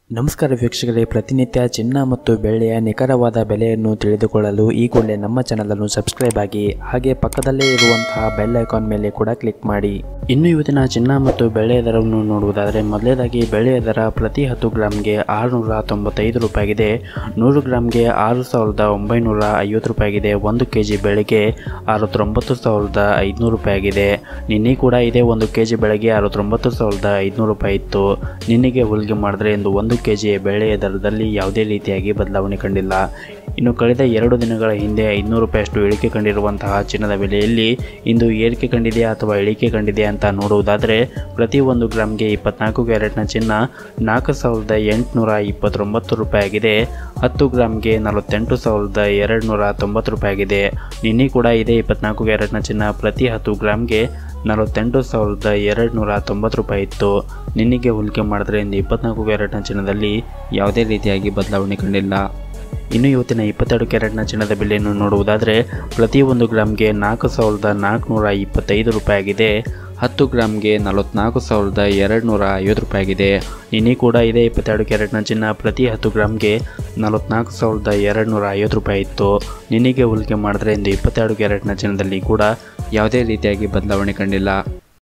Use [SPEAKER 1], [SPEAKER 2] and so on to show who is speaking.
[SPEAKER 1] ನಮಸ್ಕಾರ ವೀಕ್ಷಕರೇ ಪ್ರತಿನಿತ್ಯ ಚಿನ್ನ ಮತ್ತು ಬೆಳ್ಳಿಯ ನಿಖರವಾದ ಬೆಲೆಯನ್ನು ತಿಳಿದುಕೊಳ್ಳಲು ಈ ಕೂಡಲೇ ನಮ್ಮ ಚಾನಲನ್ನು ಸಬ್ಸ್ಕ್ರೈಬ್ ಆಗಿ ಹಾಗೆ ಪಕ್ಕದಲ್ಲೇ ಇರುವಂತಹ ಬೆಲ್ ಐಕಾನ್ ಮೇಲೆ ಕೂಡ ಕ್ಲಿಕ್ ಮಾಡಿ ಇನ್ನು ಇವತ್ತಿನ ಚಿನ್ನ ಮತ್ತು ಬೆಳ್ಳಿಯ ದರವನ್ನು ನೋಡುವುದಾದರೆ ಮೊದಲೇದಾಗಿ ಬೆಳ್ಳಿಯ ದರ ಪ್ರತಿ ಹತ್ತು ಗ್ರಾಮ್ಗೆ ಆರುನೂರ ತೊಂಬತ್ತೈದು ರೂಪಾಯಿಗಿದೆ ನೂರು ಗ್ರಾಮ್ಗೆ ಆರು ಸಾವಿರದ ಒಂಬೈನೂರ ಐವತ್ತು ರೂಪಾಯಿಗಿದೆ ಒಂದು ಕೆ ಜಿ ಬೆಳೆಗೆ ಅರವತ್ತೊಂಬತ್ತು ಸಾವಿರದ ಐದುನೂರು ರೂಪಾಯಿಯಾಗಿದೆ ನಿನ್ನೆ ಕೂಡ ಇದೆ ಒಂದು ಕೆ ಜಿ ಬೆಳೆಗೆ ಅರವತ್ತೊಂಬತ್ತು ಸಾವಿರದ ಐದುನೂರು ರೂಪಾಯಿ ಇತ್ತು ನಿನ್ನೆಗೆ ಹೋಲಿಕೆ ಮಾಡಿದ್ರೆ ಇಂದು ಒಂದು ಕೆ ಜಿ ಬೆಳೆಯ ದರದಲ್ಲಿ ಯಾವುದೇ ರೀತಿಯಾಗಿ ಬದಲಾವಣೆ ಕಂಡಿಲ್ಲ ಇನ್ನು ಕಳೆದ ಎರಡು ದಿನಗಳ ಹಿಂದೆ ಐದುನೂರು ರೂಪಾಯಿಯಷ್ಟು ಇಳಿಕೆ ಕಂಡಿರುವಂತಹ ಚಿನ್ನದ ಬೆಲೆಯಲ್ಲಿ ಇಂದು ಏರಿಕೆ ಕಂಡಿದೆಯಾ ಅಥವಾ ಇಳಿಕೆ ಕಂಡಿದೆಯಾ ಅಂತ ನೋಡುವುದಾದರೆ ಪ್ರತಿ ಒಂದು ಗ್ರಾಮ್ಗೆ ಇಪ್ಪತ್ನಾಲ್ಕು ಕ್ಯಾರೆಟ್ನ ಚಿನ್ನ ನಾಲ್ಕು ಸಾವಿರದ ಎಂಟುನೂರ ಇಪ್ಪತ್ತೊಂಬತ್ತು ರೂಪಾಯಿಯಾಗಿದೆ ಹತ್ತು ಗ್ರಾಮ್ಗೆ ನಲವತ್ತೆಂಟು ಸಾವಿರದ ಎರಡು ನೂರ ತೊಂಬತ್ತು ರೂಪಾಯಿಯಾಗಿದೆ ನಿನ್ನೆ ಕೂಡ ಇದೆ ಇಪ್ಪತ್ನಾಲ್ಕು ಕ್ಯಾರೆಟ್ನ ಚಿನ್ನ ಪ್ರತಿ ಹತ್ತು ಗ್ರಾಮ್ಗೆ ನಲವತ್ತೆಂಟು ಸಾವಿರದ ಎರಡು ನೂರ ತೊಂಬತ್ತು ರೂಪಾಯಿ ಇತ್ತು ನಿನ್ನೆಗೆ ಹೋಲಿಕೆ ಮಾಡಿದ್ರೆ ಇಂದು ಇಪ್ಪತ್ನಾಲ್ಕು ಕ್ಯಾರೆಟ್ನ ಚಿನ್ನದಲ್ಲಿ ಯಾವುದೇ ರೀತಿಯಾಗಿ ಬದಲಾವಣೆ ಕಂಡಿಲ್ಲ ಇನ್ನು ಇವತ್ತಿನ ಇಪ್ಪತ್ತೆರಡು ಕ್ಯಾರೆಟ್ನ ಚಿನ್ನದ ಬೆಲೆಯನ್ನು ನೋಡುವುದಾದರೆ ಪ್ರತಿ ಒಂದು ಗ್ರಾಮ್ಗೆ ನಾಲ್ಕು ಸಾವಿರದ ನಾಲ್ಕುನೂರ ಇಪ್ಪತ್ತೈದು ರೂಪಾಯಿಯಾಗಿದೆ ಹತ್ತು ಗ್ರಾಮ್ಗೆ ನಲವತ್ನಾಲ್ಕು ಸಾವಿರದ ಎರಡು ನೂರ ಐವತ್ತು ರೂಪಾಯಿಯಾಗಿದೆ ನಿನ್ನೆ ಕೂಡ ಇದೆ ಇಪ್ಪತ್ತೆರಡು ಕ್ಯಾರೆಟ್ನ ಚಿನ್ನ ಪ್ರತಿ ಹತ್ತು ಗ್ರಾಮ್ಗೆ ನಲವತ್ನಾಲ್ಕು ಸಾವಿರದ ಎರಡು ನೂರ ಐವತ್ತು ರೂಪಾಯಿ ಇತ್ತು ನಿನ್ನೆಗೆ ಹೋಲಿಕೆ ಮಾಡಿದ್ರೆ ಇಂದು ಇಪ್ಪತ್ತೆರಡು ಕ್ಯಾರೆಟ್ನ ಚಿನ್ನದಲ್ಲಿ ಕೂಡ ಯಾವುದೇ ರೀತಿಯಾಗಿ ಬದಲಾವಣೆ ಕಂಡಿಲ್ಲ